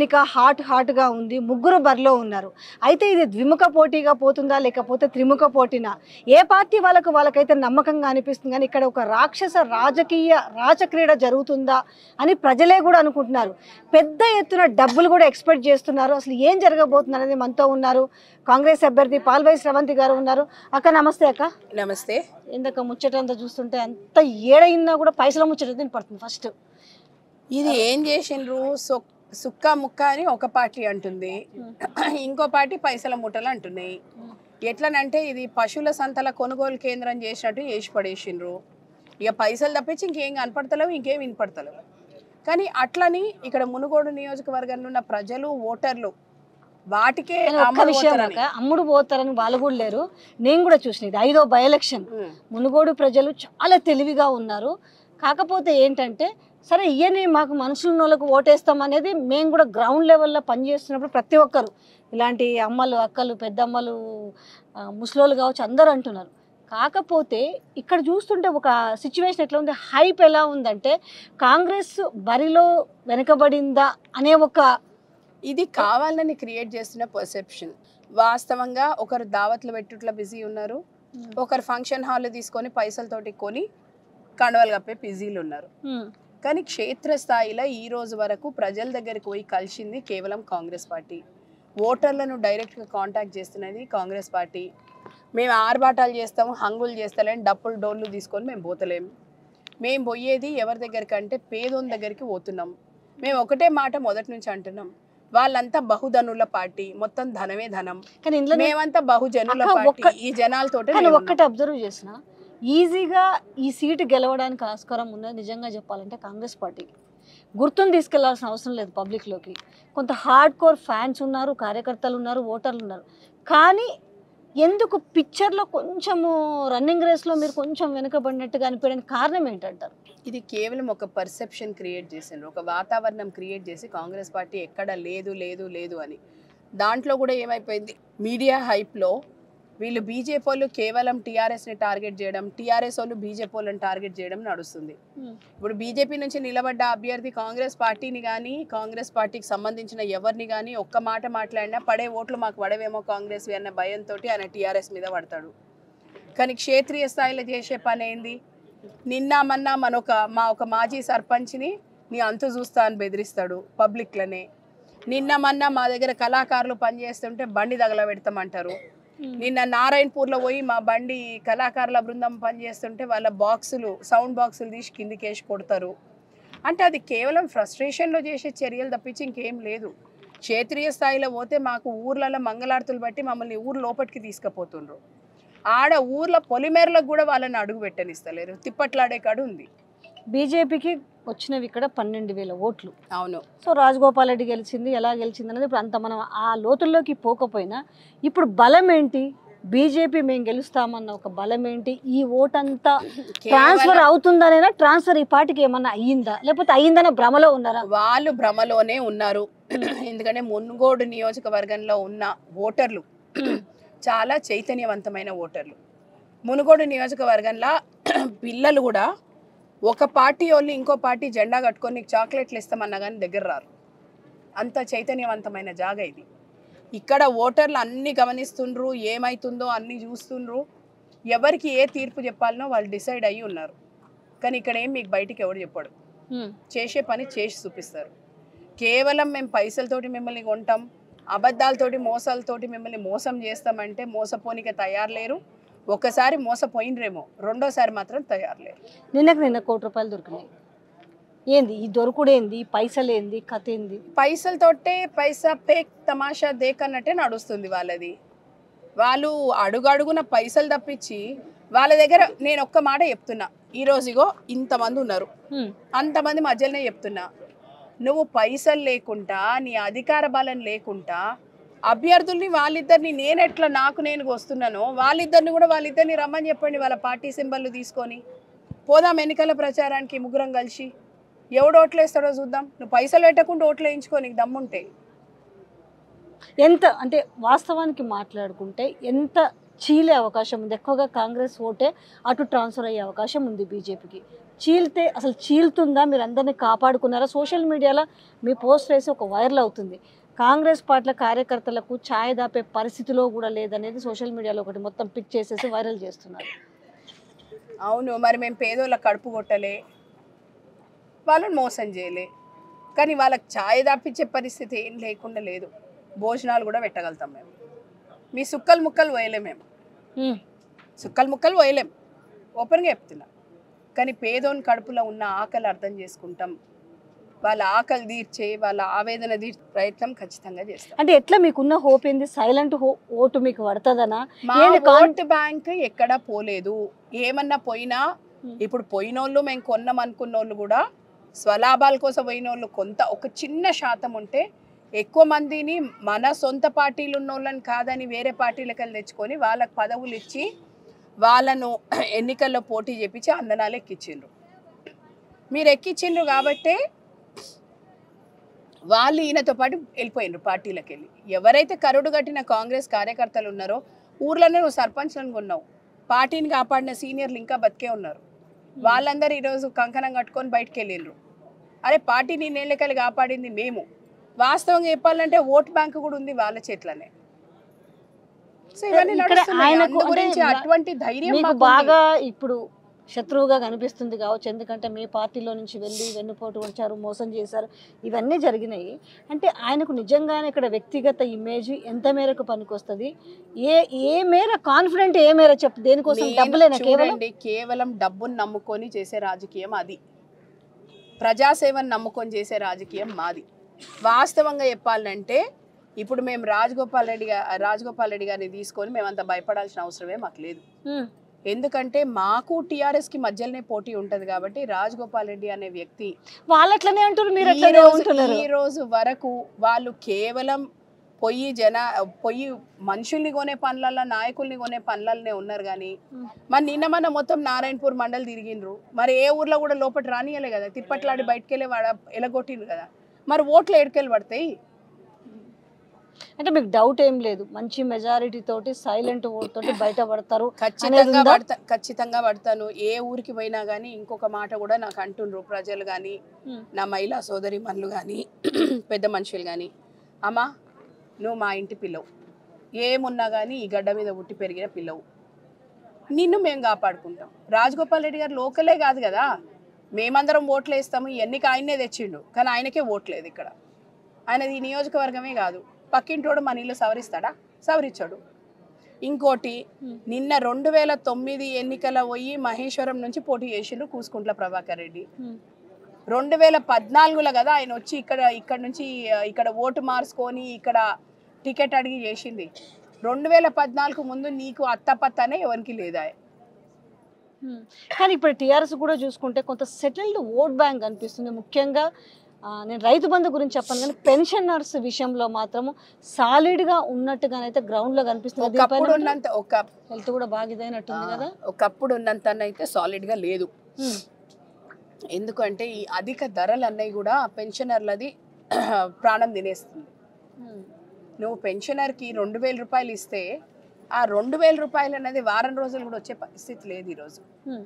టెక్నిక hot హాట్గా ఉంది ముగ్గురు బరిలో ఉన్నారు అయితే ఇది ద్విముఖ పోటీగా పోతుందా లేకపోతే త్రిముఖ పోటీనా ఏ పార్టీ వాళ్ళకు వాళ్ళకైతే నమ్మకంగా అనిపిస్తుంది కానీ ఇక్కడ ఒక రాక్షస రాజకీయ రాజక్రీడ జరుగుతుందా అని ప్రజలే కూడా అనుకుంటున్నారు పెద్ద ఎత్తున డబ్బులు కూడా ఎక్స్పెక్ట్ చేస్తున్నారు అసలు ఏం జరగబోతుంది అనేది మనతో ఉన్నారు కాంగ్రెస్ అభ్యర్థి పాల్వై స్రవంతి గారు ఉన్నారు అక్క నమస్తే అక్క నమస్తే ఇందాక ముచ్చటంతా చూస్తుంటే అంత ఏడైనా కూడా పైసల ముచ్చట పడుతుంది ఫస్ట్ ఇది ఏం చేసిండ్రు సొ- సుక్క ముక్క అని ఒక పార్టీ అంటుంది ఇంకో పార్టీ పైసల ముట్టలు అంటున్నాయి ఎట్లనంటే ఇది పశువుల సంతల కొనుగోలు కేంద్రం చేసినట్టు చేసి పడేసిండ్రు ఇక పైసలు తప్పించి ఇంకేం కనపడతలేవు ఇంకేం వినపడతలేవు కానీ అట్లని ఇక్కడ మునుగోడు నియోజకవర్గంలో ఉన్న ప్రజలు ఓటర్లు వాటికే కానీ ఒక్క అమలు విషయం పోతారని. అక్క అమ్ముడు పోతారని వాళ్ళు కూడా లేరు నేను కూడా చూసిన ఇది ఐదో బై ఎలక్షన్ ఉమ్. మునుగోడు ప్రజలు చాలా తెలివిగా ఉన్నారు కాకపోతే ఏంటంటే సరే ఇయని మాకు మనుషుల వాళ్ళకు ఓటేస్తాం అనేది మేము కూడా గ్రౌండ్ లెవెల్లో పనిచేస్తున్నప్పుడు ప్రతి ఒక్కరు ఇలాంటి అమ్మలు అక్కలు పెద్దమ్మలు ఆ, ముసలోళ్ళు కావచ్చు అందరూ అంటున్నారు కాకపోతే ఇక్కడ చూస్తుంటే ఒక సిచ్యువేషన్ ఎట్లా ఉంది హైప్ ఎలా ఉందంటే కాంగ్రెస్ బరిలో వెనకబడిందా అనే ఒక ఇది కావాలని క్రియేట్ చేస్తున్న పర్సెప్షన్ వాస్తవంగా ఒకరు దావత్లు పెట్టుట్లా బిజీ ఉన్నారు ఒకరు ఫంక్షన్ హాల్ తీసుకొని పైసలతోటి కొని కండవలు కప్పే బిజీలు ఉన్నారు ఉమ్, కానీ క్షేత్రస్థాయిలో ఈ రోజు వరకు ప్రజల దగ్గరికి పోయి కలిసింది కేవలం కాంగ్రెస్ పార్టీ ఓటర్లను డైరెక్ట్గా కాంటాక్ట్ చేస్తున్నది కాంగ్రెస్ పార్టీ మేము ఆర్భాటాలు చేస్తాము హంగులు చేస్తలేం డప్పులు డోళ్ళు తీసుకొని మేము పోతలేం మేము పోయేది ఎవరి దగ్గరికి అంటే పేదోని దగ్గరికి పోతున్నాం మేము ఒకటే మాట మొదటి నుంచి అంటున్నాం వాళ్ళంతా బహుధనుల పార్టీ మొత్తం ధనమే ధనం కానీ ఇందులో మేమంతా బహుజనుల అక్క, పార్టీ ఒక్క- ఈ జనాలతోటి కానీ మేము ఒక్కటి అబ్జర్వ్ చేసిన ఈజీగా ఈ సీటు గెలవడానికి ఆస్కారం ఉన్నది నిజంగా చెప్పాలంటే కాంగ్రెస్ పార్టీకి గుర్తును తీసుకెళ్లాల్సిన అవసరం లేదు పబ్లిక్లోకి కొంత హార్డ్ కోర్ ఫ్యాన్స్ ఉన్నారు కార్యకర్తలు ఉన్నారు ఓటర్లు ఉన్నారు కానీ ఎందుకు పిక్చర్లో కొంచెము రన్నింగ్ రేస్లో మీరు కొంచెం వెనుకబడినట్టుగా అనిపించడానికి కారణం ఏంటంటారు ఇది కేవలం ఒక పర్సెప్షన్ క్రియేట్ చేసిండ్రు ఒక వాతావరణం క్రియేట్ చేసి కాంగ్రెస్ పార్టీ ఎక్కడ లేదు లేదు లేదు అని దాంట్లో కూడా ఏమైపోయింది మీడియా హైప్లో వీళ్ళు బీజేపీ వాళ్ళు కేవలం టీఆర్ఎస్ని టార్గెట్ చేయడం టీఆర్ఎస్ వాళ్ళు బీజేపీ వాళ్ళని టార్గెట్ చేయడం నడుస్తుంది ఇప్పుడు బీజేపీ నుంచి నిలబడ్డ అభ్యర్థి కాంగ్రెస్ పార్టీని కానీ కాంగ్రెస్ పార్టీకి సంబంధించిన ఎవరిని కానీ ఒక్క మాట మాట్లాడినా పడే ఓట్లు మాకు పడవేమో కాంగ్రెస్ అన్న భయంతో ఆయన టీఆర్ఎస్ మీద పడతాడు కానీ క్షేత్రీయ స్థాయిలో చేసే పని ఏంది నిన్న మొన్న మన ఒక మా ఒక మాజీ సర్పంచ్ని నీ అంతు చూస్తా అని బెదిరిస్తాడు పబ్లిక్లనే నిన్న మొన్న మా దగ్గర కళాకారులు పనిచేస్తుంటే బండి తగలబెడతామంటారు నిన్న నారాయణపూర్లో పోయి మా బండి కళాకారుల బృందం పనిచేస్తుంటే వాళ్ళ బాక్సులు సౌండ్ బాక్సులు తీసి కిందికి వేసి కొడతారు అంటే అది కేవలం ఫ్రస్ట్రేషన్లో చేసే చర్యలు తప్పించి ఇంకేం లేదు క్షేత్రీయ స్థాయిలో పోతే మాకు ఊర్లలో మంగళారతులు బట్టి మమ్మల్ని ఊరు లోపలికి తీసుకుపోతుండ్రు ఆడ ఊర్ల పొలిమేరలకు కూడా వాళ్ళని అడుగు పెట్టనిస్తలేరు తిప్పట్లాడే కాడు ఉంది బీజేపీకి వచ్చినవి ఇక్కడ పన్నెండు వేల ఓట్లు అవును సో రాజగోపాల్ రెడ్డి గెలిచింది ఎలా గెలిచింది అనేది ఇప్పుడు అంత మనం ఆ లోతుల్లోకి పోకపోయినా ఇప్పుడు బలం ఏంటి బీజేపీ మేము గెలుస్తామన్న ఒక బలం ఏంటి ఈ ఓటంతా ట్రాన్స్ఫర్ కేవలం అవుతుందనేనా ట్రాన్స్ఫర్ ఈ పార్టీకి ఏమన్నా అయ్యిందా లేకపోతే అయ్యిందన్న భ్రమలో ఉన్నారా వాళ్ళు భ్రమలోనే ఉన్నారు ఎందుకంటే మున్గోడు నియోజకవర్గంలో ఉన్న ఓటర్లు చాలా చైతన్యవంతమైన ఓటర్లు మునుగోడు నియోజకవర్గంలో పిల్లలు కూడా ఒక పార్టీ వాళ్ళు ఇంకో పార్టీ జెండా కట్టుకొని నీకు చాక్లెట్లు ఇస్తామన్నా కానీ దగ్గర రారు అంత చైతన్యవంతమైన జాగ ఇది ఇక్కడ ఓటర్లు అన్ని గమనిస్తుండ్రు ఏమైతుందో అన్ని చూస్తుండ్రు ఎవరికి ఏ తీర్పు చెప్పాలనో వాళ్ళు డిసైడ్ అయ్యి ఉన్నారు కానీ ఇక్కడ ఏం మీకు బయటికి ఎవడు చెప్పాడు చేసే పని చేసి చూపిస్తారు కేవలం మేము పైసలతోటి మిమ్మల్ని కొంటాం అబద్ధాలతోటి మోసాలతోటి మిమ్మల్ని మోసం చేస్తామంటే మోసపోనిక తయారు లేరు ఒకసారి మోసపోయినరేమో రెండోసారి మాత్రం తయారు లేరు నిన్నకు నిన్న కోటి రూపాయలు దొరికినాయి ఏంది ఈ దొరుకుడేంది ఈ పైసలు ఏంది కథ ఏంది పైసలతోటే పైసా పేక్ తమాషా దేక్ అన్నట్టే నడుస్తుంది వాళ్ళది వాళ్ళు అడుగడుగున పైసలు తప్పించి వాళ్ళ దగ్గర నేను ఒక్క మాట చెప్తున్నా ఈ రోజుగో ఇంతమంది ఉన్నారు హ్మ్. అంతమంది మధ్యలోనే చెప్తున్నా నువ్వు పైసలు లేకుండా నీ అధికార బలం లేకుండా అభ్యర్థుల్ని వాళ్ళిద్దరిని నేను ఎట్లా నాకు నేను వస్తున్నానో వాళ్ళిద్దరిని కూడా వాళ్ళిద్దరిని రమ్మని చెప్పండి వాళ్ళ పార్టీ సింబల్ తీసుకొని పోదాం ఎన్నికల ప్రచారానికి ముగ్గురం కలిసి ఎవడు ఓట్లు వేస్తాడో చూద్దాం నువ్వు పైసలు పెట్టకుండా ఓట్లు వేయించుకో నీకు దమ్ముంటే ఎంత అంటే వాస్తవానికి మాట్లాడుకుంటే ఎంత చీలే అవకాశం ఉంది ఎక్కువగా కాంగ్రెస్ ఓటే అటు ట్రాన్స్ఫర్ అయ్యే అవకాశం ఉంది బీజేపీకి చీల్తే అసలు చీల్తుందా మీరు అందరినీ కాపాడుకున్నారా సోషల్ మీడియాలో మీ పోస్ట్ వేసి ఒక వైరల్ అవుతుంది కాంగ్రెస్ పార్టీల కార్యకర్తలకు ఛాయ్ దాపే పరిస్థితిలో కూడా లేదనేది సోషల్ మీడియాలో ఒకటి మొత్తం పిక్ చేసేసి వైరల్ చేస్తున్నారు అవును మరి మేము పేదోళ్ళ కడుపు కొట్టలే వాళ్ళని మోసం చేయలే కానీ వాళ్ళకి ఛాయ్ తప్పించే పరిస్థితి ఏం లేకుండా లేదు భోజనాలు కూడా పెట్టగలుగుతాం మేము మీ సుక్కలు ముక్కలు పోయలేం మేము ఉమ్, సుక్కలు ముక్కలు పోయలేం ఓపెన్గా చెప్తున్నా కానీ పేదోని కడుపులో ఉన్న ఆకలి అర్థం చేసుకుంటాం వాళ్ళ ఆకలి తీర్చే వాళ్ళ ఆవేదన తీర్చే ప్రయత్నం ఖచ్చితంగా చేస్తాం అంటే ఎట్లా మీకున్న హోప్ ఏంది సైలెంట్ ఓటు మీకు పడుతుందనా మా ఏంది కాన్- ఓట్ బ్యాంక్ ఎక్కడా పోలేదు ఏమన్నా పోయినా Hmm. ఇప్పుడు పోయినోళ్ళు మేము కొన్నాం అనుకున్నోళ్ళు కూడా స్వలాభాల కోసం పోయినోళ్ళు కొంత ఒక చిన్న శాతం ఉంటే ఎక్కువ మందిని మన సొంత పార్టీలు ఉన్న వాళ్ళని కాదని వేరే పార్టీలకు వెళ్ళి తెచ్చుకొని వాళ్ళకి పదవులు ఇచ్చి వాళ్ళను ఎన్నికల్లో పోటీ చేపించి అందనాలు ఎక్కించిండ్రు మీరు ఎక్కించిండ్రు కాబట్టే వాళ్ళు ఈయనతో పాటు వెళ్ళిపోయినరు పార్టీలకు వెళ్ళి ఎవరైతే కరుడు కట్టిన కాంగ్రెస్ కార్యకర్తలు ఉన్నారో ఊర్లోనే నువ్వు సర్పంచ్లను కొన్నావు పార్టీని కాపాడిన సీనియర్లు ఇంకా బతికే ఉన్నారు వాళ్ళందరూ ఈరోజు కంకణం కట్టుకొని బయటకు వెళ్ళిండ్రు అరే పార్టీని నేళ్ళకెళ్ళి కాపాడింది మేము వాస్తవంగా చెప్పాలంటే ఓట్ బ్యాంక్ కూడా ఉంది వాళ్ళ చేతిలోనే సో ఇవన్నీ ఇక్కడ నడుస్తున్నాయి. ఆయనకు అందు గురించి అంటే అటువంటి ధైర్యం మీకు మాకుంది. బాగా ఇప్పుడు శత్రువుగా కనిపిస్తుంది కావచ్చు ఎందుకంటే మీ పార్టీలో నుంచి వెళ్ళి వెన్నుపోటు వచ్చారు మోసం చేశారు ఇవన్నీ జరిగినాయి అంటే ఆయనకు నిజంగానే ఇక్కడ వ్యక్తిగత ఇమేజ్ ఎంత మేరకు పనికొస్తుంది ఏ ఏ మేర కాన్ఫిడెంట్ ఏ మేర చెప్పు దేనికోసం నేను డబ్బులేనా కేవలం చూడండి కేవలం డబ్బును నమ్ముకొని చేసే రాజకీయం అది ప్రజాసేవను నమ్ముకొని చేసే రాజకీయం మాది వాస్తవంగా చెప్పాలంటే ఇప్పుడు మేము రాజగోపాల్ రెడ్డి గా రాజగోపాల్ రెడ్డి గారిని తీసుకొని మేమంత భయపడాల్సిన అవసరమే మాకు లేదు ఉమ్, ఎందుకంటే మాకు టీఆర్ఎస్ కి మధ్యలోనే పోటీ ఉంటది కాబట్టి రాజగోపాల్ రెడ్డి అనే వ్యక్తి వాళ్ళు అట్లనే అంటారు మీరు ఈ అట్లనే రోజు- ఉంటున్నారు ఈ రోజు వరకు వాళ్ళు కేవలం పొయ్యి జన పొయ్యి మనుషుల్ని కొనే పనులల్లో నాయకుల్ని కొనే పనులనే ఉన్నారు కానీ ఉమ్. మరి నిన్న మన మొత్తం నారాయణపూర్ మండలి తిరిగిండ్రు మరి ఏ ఊర్లో కూడా లోపల రానియలే కదా తిప్పట్లాడి బయటకెళ్ళి వాడ ఎలగొట్టిండ్రు కదా మరి ఓట్లు ఏడుకెళ్ళి పడతాయి అంటే మీకు డౌట్ ఏం లేదు మంచి మెజారిటీ తోటి సైలెంట్ ఓట్ తోటి బయటపడతారు ఖచ్చితంగా ఉందా? పడతా ఖచ్చితంగా పడతాను ఏ ఊరికి పోయినా కానీ ఇంకొక మాట కూడా నాకు అంటుండ్రు ప్రజలు కానీ ఉమ్, నా మహిళా సోదరి మనులు కానీ పెద్ద మనుషులు కానీ అమ్మా నువ్వు మా ఇంటి పిల్లవు ఏమున్నా కానీ ఈ గడ్డ మీద పుట్టి పెరిగిన పిల్లవు నిన్ను మేము కాపాడుకుంటాం రాజగోపాల్ రెడ్డి గారు లోకలే కాదు కదా మేమందరం ఓట్లు వేస్తాము ఈ ఎన్నిక ఆయన్నే తెచ్చిండు కానీ ఆయనకే ఓట్లేదు ఇక్కడ ఆయనది ఈ నియోజకవర్గమే కాదు పక్కింటోడు మన ఇల్లు సవరిస్తాడా సవరించాడు ఇంకోటి ఉమ్. నిన్న రెండు వేల తొమ్మిది ఎన్నికల పోయి మహేశ్వరం నుంచి పోటీ చేసిండ్రు కూసుకుంట్ల ప్రభాకర్ రెడ్డి ఉమ్, రెండు వేల పద్నాలుగులో కదా ఆయన వచ్చి ఇక్కడ ఇక్కడ నుంచి ఆ, ఇక్కడ ఓటు మార్చుకొని ఇక్కడ టికెట్ అడిగి చేసింది రెండు వేల పద్నాలుగు ముందు నీకు అత్తపత్తనే ఎవరికి లేదా ఉమ్. కానీ ఇప్పుడు టీఆర్ఎస్ కూడా చూసుకుంటే కొంత సెటిల్డ్ ఓట్ బ్యాంక్ అనిపిస్తుంది ముఖ్యంగా ఆ, నేను రైతు బంధు గురించి చెప్పాను కానీ పెన్షనర్స్ విషయంలో మాత్రం సాలిడ్ గా ఉన్నట్టుగానైతే గ్రౌండ్ లో కనిపిస్తుంది ఒకప్పుడు దీనిపైన ఉన్నంత ఒక హెల్త్ కూడా బాగా ఇదైనట్టుంది కదా ఒకప్పుడు ఉన్నంత అయితే సాలిడ్ గా లేదు ఉమ్, ఎందుకంటే ఈ అధిక ధరలు అన్నవి కూడా పెన్షనర్లది ప్రాణం తినేస్తుంది ఉమ్, నువ్వు పెన్షనర్కి రెండు వేల రూపాయలు ఇస్తే ఆ రెండు వేల రూపాయలు అనేది వారం రోజులు కూడా వచ్చే పరిస్థితి లేదు ఈరోజు ఉమ్,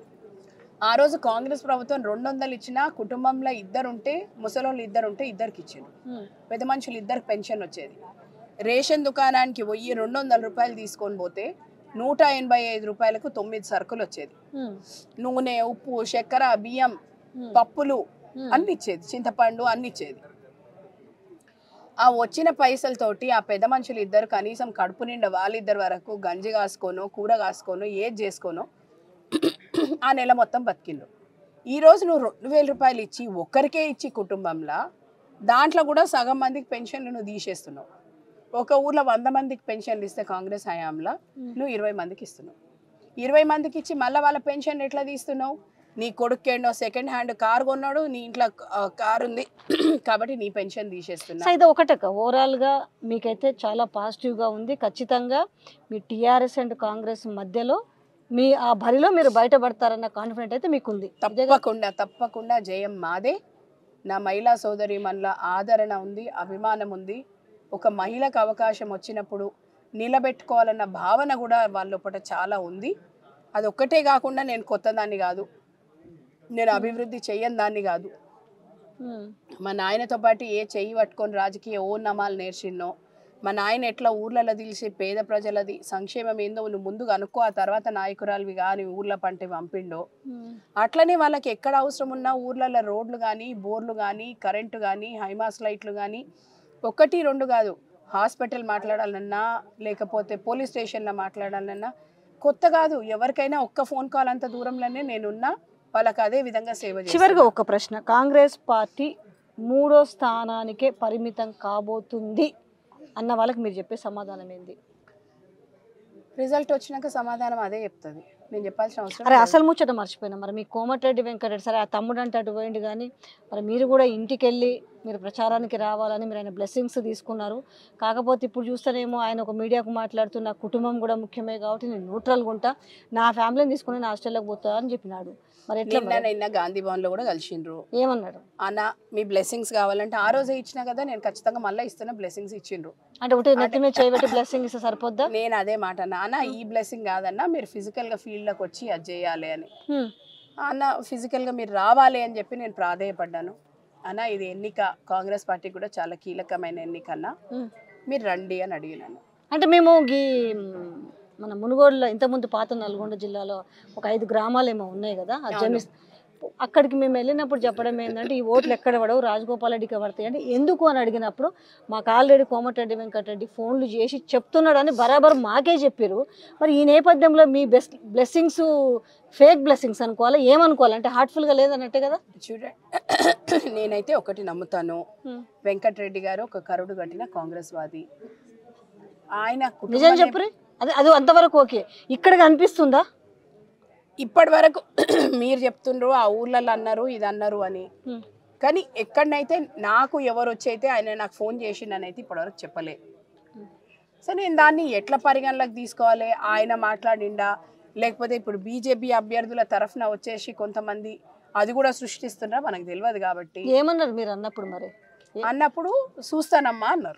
ఆ రోజు కాంగ్రెస్ ప్రభుత్వం రెండు వందలు ఇచ్చినా కుటుంబంలో ఇద్దరు ఉంటే ముసలోళ్ళు ఇద్దరు ఉంటే ఇద్దరికి ఇచ్చిండ్రు ఉమ్, పెద్ద మనుషులు ఇద్దరికి పెన్షన్ వచ్చేది రేషన్ దుకాణానికి పోయి రెండు వందల రూపాయలు తీసుకొని పోతే నూట ఎనభై ఐదు రూపాయలకు తొమ్మిది సరుకులు వచ్చేది ఉమ్, నూనె ఉప్పు చక్కెర బియ్యం ఉమ్, పప్పులు ఉమ్, అన్ని ఇచ్చేది చింతపండు అన్ని ఇచ్చేది ఆ వచ్చిన పైసలతోటి ఆ పెద్ద మనుషులు ఇద్దరు కనీసం కడుపు నిండా వాళ్ళిద్దరు వరకు గంజి కాసుకోనో కూర కాసుకోనో ఏది చేసుకోనో ఆ నెల మొత్తం బతికిండ్రు ఈరోజు నువ్వు రెండు వేల రూపాయలు ఇచ్చి ఒక్కరికే ఇచ్చి కుటుంబంలో దాంట్లో కూడా సగం మందికి పెన్షన్లు నువ్వు తీసేస్తున్నావు ఒక ఊర్లో వంద మందికి పెన్షన్లు ఇస్తే కాంగ్రెస్ హయాంలో ఉమ్. నువ్వు ఇరవై మందికి ఇస్తున్నావు ఇరవై మందికి ఇచ్చి మళ్ళీ వాళ్ళ పెన్షన్ ఎట్లా తీస్తున్నావు నీ కొడుకేండో సెకండ్ హ్యాండ్ కార్ కొన్నాడు నీ ఇంట్లో కార్ ఉంది కాబట్టి నీ పెన్షన్ తీసేస్తున్నా సో ఇది ఒకటక్క ఓవరాల్ గా మీకైతే చాలా పాజిటివ్ గా ఉంది ఖచ్చితంగా మీ టిఆర్ఎస్ అండ్ కాంగ్రెస్ మధ్యలో మీ ఆ బరిలో మీరు బయటపడతారన్న కాన్ఫిడెంట్ అయితే మీకుంది ఇదే కదా? తప్పకుండా తప్పకుండా జయం మాదే నా మహిళా సోదరి మనల ఆదరణ ఉంది అభిమానం ఉంది ఒక మహిళకు అవకాశం వచ్చినప్పుడు నిలబెట్టుకోవాలన్న భావన కూడా వాళ్ళ లోపల చాలా ఉంది అది ఒక్కటే కాకుండా నేను కొత్త దాన్ని కాదు నేను అభివృద్ధి చెయ్యని దాన్ని కాదు ఉమ్. మా నాయనతో పాటు ఏ చెయ్యి పట్టుకొని రాజకీయ ఓ నమాలు నేర్చిన్నో మా నాయన ఎట్లా ఊర్లలో తెలిసి పేద ప్రజలది సంక్షేమం ఏందో నువ్వు ముందుగా అనుకో ఆ తర్వాత నాయకురాలివి కానీ ఊర్ల పంటే పంపిండో ఉమ్. అట్లనే వాళ్ళకి ఎక్కడ అవసరం ఉన్నా ఊర్లలో రోడ్లు కానీ బోర్లు కానీ కరెంటు కానీ హైమాస్ లైట్లు కానీ ఒకటి రెండు కాదు హాస్పిటల్ మాట్లాడాలన్నా లేకపోతే పోలీస్ స్టేషన్లో మాట్లాడాలన్నా కొత్త కాదు ఎవరికైనా ఒక్క ఫోన్ కాల్ అంత దూరంలోనే నేనున్నా వాళ్ళకి అదే విధంగా సేవ చేస్తాను. చివరిగా ఒక ప్రశ్న కాంగ్రెస్ పార్టీ మూడో స్థానానికే పరిమితం కాబోతుంది అన్న వాళ్ళకి మీరు చెప్పే సమాధానం ఏంది రిజల్ట్ వచ్చినాక సమాధానం అదే చెప్తుంది నేను చెప్పాల్సిన అవసరం అరే లేదు. అసలు ముచ్చట మర్చిపోయినా మరి మీ కోమటిరెడ్డి వెంకటరెడ్డి సరే ఆ తమ్ముడు అంటే అటు పోయిండు కానీ మరి మీరు కూడా ఇంటికి వెళ్ళి మీరు ప్రచారానికి రావాలని మీరు ఆయన బ్లెస్సింగ్స్ తీసుకున్నారు కాకపోతే ఇప్పుడు చూస్తేనేమో ఆయన ఒక మీడియాకు మాట్లాడుతూ నా కుటుంబం కూడా ముఖ్యమే కాబట్టి నేను న్యూట్రల్గా ఉంటా నా ఫ్యామిలీని తీసుకుని నేను హాస్టల్లోకి పోతా అని చెప్పినాడు మరి ఎట్లా నిన్న మరి? నిన్న గాంధీ భవన్ లో కూడా కలిసిండ్రు ఏమన్నాడు అన్న మీ బ్లెస్సింగ్స్ కావాలంటే ఆ రోజే ఇచ్చినా కదా నేను ఖచ్చితంగా మళ్ళీ ఇస్తున్నా బ్లెస్సింగ్స్ ఇచ్చిండ్రు అంటే ఒకటి నెత్తి మీద చేయబెట్టి బ్లెస్సింగ్ ఇస్తే సరిపోద్దా నేను అదే మాట అన్న అన్న ఈ బ్లెస్సింగ్ కాదన్న మీరు ఫిజికల్ గా ఫీల్డ్ లోకి వచ్చి అది చేయాలి అని హ్మ్. అన్న ఫిజికల్ గా మీరు రావాలి అని చెప్పి నేను ప్రాధేయపడ్డాను అన్న ఇది ఎన్నిక కాంగ్రెస్ పార్టీ కూడా చాలా కీలకమైన ఎన్నిక అన్న హ్మ్. మీరు రండి అని అడిగినాను అంటే మేము ఈ మ్, మన మునుగోడులో ఇంతకుముందు పాత నల్గొండ జిల్లాలో ఒక ఐదు గ్రామాలు ఏమో ఉన్నాయి కదా ఆ అవును. జమి అక్కడికి మేము వెళ్ళినప్పుడు చెప్పడం ఏంటంటే ఈ ఓట్లు ఎక్కడ పడవు రాజగోపాల్ రెడ్డికి పడతాయి అంటే ఎందుకు అని అడిగినప్పుడు మాకు ఆల్రెడీ కోమటిరెడ్డి వెంకటరెడ్డి ఫోన్లు చేసి చెప్తున్నాడని బరాబర్ మాకే చెప్పారు మరి ఈ నేపథ్యంలో మీ బెస్ట్ బ్లెస్సింగ్స్ ఫేక్ బ్లెస్సింగ్స్ అనుకోవాలా ఏమనుకోవాలి అంటే హార్ట్ఫుల్గా లేదన్నట్టే కదా చూడండి నేనైతే ఒకటి నమ్ముతాను హ్మ్. వెంకటరెడ్డి గారు ఒక కరుడు కట్టిన కాంగ్రెస్ వాది ఆయన నిజం కుటుంబ చెప్పురి అది అది అంతవరకు ఓకే ఇక్కడ కనిపిస్తుందా ఇప్పటి వరకు మీరు చెప్తుండ్రు ఆ ఊర్లలో అన్నారు ఇది అన్నారు అని హ్మ్. కానీ ఎక్కడనైతే నాకు ఎవరు వచ్చి అయితే ఆయన నాకు ఫోన్ చేసిండని అయితే ఇప్పటివరకు చెప్పలే సో నేను దాన్ని ఎట్లా పరిగణలోకి తీసుకోవాలి ఆయన మాట్లాడిండా లేకపోతే ఇప్పుడు బీజేపీ అభ్యర్థుల తరఫున వచ్చేసి కొంతమంది అది కూడా సృష్టిస్తున్నా మనకు తెలియదు కాబట్టి ఏమన్నారు మీరు అన్నప్పుడు మరి అన్నప్పుడు చూస్తానమ్మా అన్నారు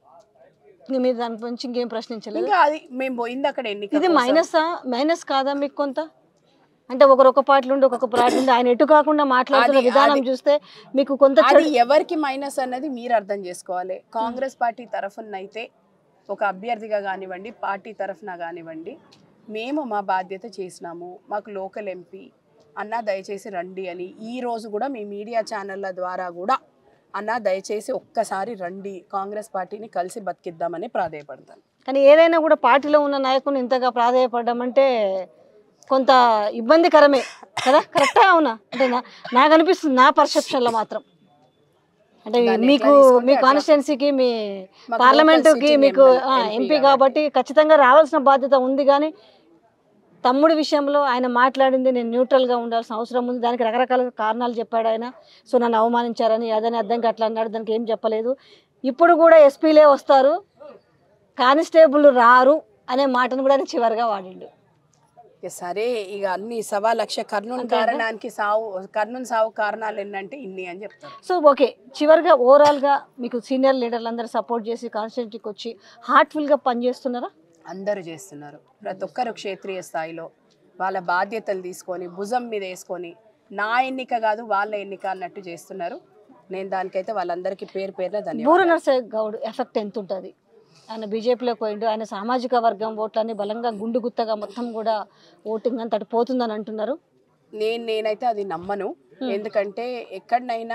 ఇంక మీరు దాని గురించి ఇంకేం ప్రశ్నించలేదు ఇంకా అది మేము పోయింది అక్కడ ఎన్నిక ఇది కోసం. మైనసా మైనస్ కాదా మీకు కొంత అంటే ఒకరు ఒక పాటలు ఉండి ఒక్కొక్క పాటలు ఉండి ఆయన ఎటు కాకుండా మాట్లాడుతున్న అది- విధానం అది- చూస్తే మీకు కొంత అది చెడు- ఎవరికి మైనస్ అన్నది మీరు అర్థం చేసుకోవాలి కాంగ్రెస్ పార్టీ తరఫున అయితే ఒక అభ్యర్థిగా కానివ్వండి పార్టీ తరఫున కానివ్వండి మేము మా బాధ్యత చేసినాము మాకు లోకల్ ఎంపీ అన్న దయచేసి రండి అని ఈ రోజు కూడా మీ మీడియా ఛానళ్ళ ద్వారా కూడా అన్న దయచేసి ఒక్కసారి రండి కాంగ్రెస్ పార్టీని కలిసి బతికిద్దామని ప్రాధేయపడతాను కానీ ఏదైనా కూడా పార్టీలో ఉన్న నాయకుని ఇంతగా ప్రాధాయపడడం అంటే కొంత ఇబ్బందికరమే కదా కరెక్టా అవునా అంటే నా- నాకు అనిపిస్తుంది నా పర్సెప్షన్లో మాత్రం అంటే దాన్ని మీకు ఎట్లా తీసుకుంటే మీ అట్లా. కాన్స్టిట్యున్సీకి మీ మాకు పార్లమెంటుకి local city మీకు member, ఆ, MP ఎంపీ కాబట్టి ఖచ్చితంగా రావాల్సిన బాధ్యత ఉంది కానీ తమ్ముడి విషయంలో ఆయన మాట్లాడింది నేను న్యూట్రల్గా ఉండాల్సిన అవసరం ఉంది దానికి రకరకాల కారణాలు చెప్పాడు ఆయన సో నన్ను అవమానించారని అదని అర్థంకి అట్లా అన్నాడు దానికి ఏం చెప్పలేదు ఇప్పుడు కూడా ఎస్పీలే వస్తారు కానిస్టేబుల్ రారు అనే మాటను కూడా ఆయన చివరిగా వాడిండు ఇక సరే ఇక అన్ని సవా లక్ష కర్నూలు అంతేనా? కారణానికి సావు కర్నూలు సావు కారణాలు ఏంటంటే ఇన్ని అని చెప్తారు సో ఓకే చివరిగా ఓవరాల్గా మీకు సీనియర్ లీడర్లు అందరూ సపోర్ట్ చేసి కాన్స్టిట్యూన్సీకి వచ్చి హార్ట్ఫుల్గా పనిచేస్తున్నారా అందరూ చేస్తున్నారు ప్రతి ఒక్కరు క్షేత్రీయ స్థాయిలో వాళ్ళ బాధ్యతలు తీసుకొని భుజం మీద వేసుకొని నా ఎన్నిక కాదు వాళ్ళ ఎన్నిక అన్నట్టు చేస్తున్నారు నేను దానికైతే వాళ్ళందరికీ పేరు పేరున బూర ధన్యవాదాలు నరసయ్య గౌడ్ ఎఫెక్ట్ ఎంత ఉంటుంది ఆయన బీజేపీలోకి పోయిండు ఆయన సామాజిక వర్గం ఓట్లన్నీ బలంగా గుండు గుత్తగా మొత్తం కూడా ఓటింగ్ అంతటి పోతుందని అంటున్నారు నేను నేనైతే అది నమ్మను ఎందుకంటే ఎక్కడనైనా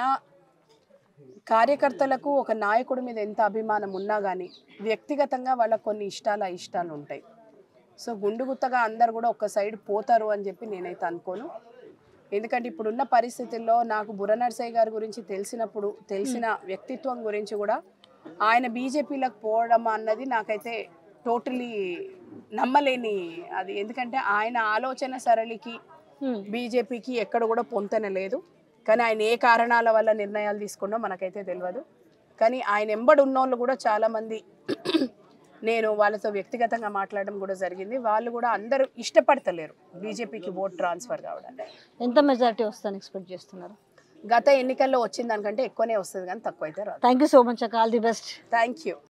కార్యకర్తలకు ఒక నాయకుడి మీద ఎంత అభిమానం ఉన్నా కానీ వ్యక్తిగతంగా వాళ్ళకు కొన్ని ఇష్టాలు ఇష్టాలు ఉంటాయి సో గుండుగుత్తగా అందరు కూడా ఒక సైడ్ పోతారు అని చెప్పి నేనైతే అనుకోను ఎందుకంటే ఇప్పుడున్న పరిస్థితుల్లో నాకు బుర్ర నర్సయ్య గారి గురించి తెలిసినప్పుడు తెలిసిన వ్యక్తిత్వం గురించి కూడా ఆయన బీజేపీలకు పోవడం అన్నది నాకైతే టోటలీ నమ్మలేని అది ఎందుకంటే ఆయన ఆలోచన సరళికి హ్మ్. బీజేపీకి ఎక్కడ కూడా పొంతన లేదు కానీ ఆయన ఏ కారణాల వల్ల నిర్ణయాలు తీసుకున్నో మనకైతే తెలియదు కానీ ఆయన ఎంబడి ఉన్నోళ్ళు కూడా చాలామంది నేను వాళ్ళతో వ్యక్తిగతంగా మాట్లాడడం కూడా జరిగింది వాళ్ళు కూడా అందరూ ఇష్టపడతలేరు బీజేపీకి ఓట్ ట్రాన్స్ఫర్ కావడానికి ఎంత మెజారిటీ వస్తుందని ఎక్స్పెక్ట్ చేస్తున్నారు గత ఎన్నికల్లో వచ్చిన దానికంటే ఎక్కువనే వస్తుంది కానీ తక్కువ అయితే రాదు థ్యాంక్ యూ సో మచ్ అక్క all the best thank you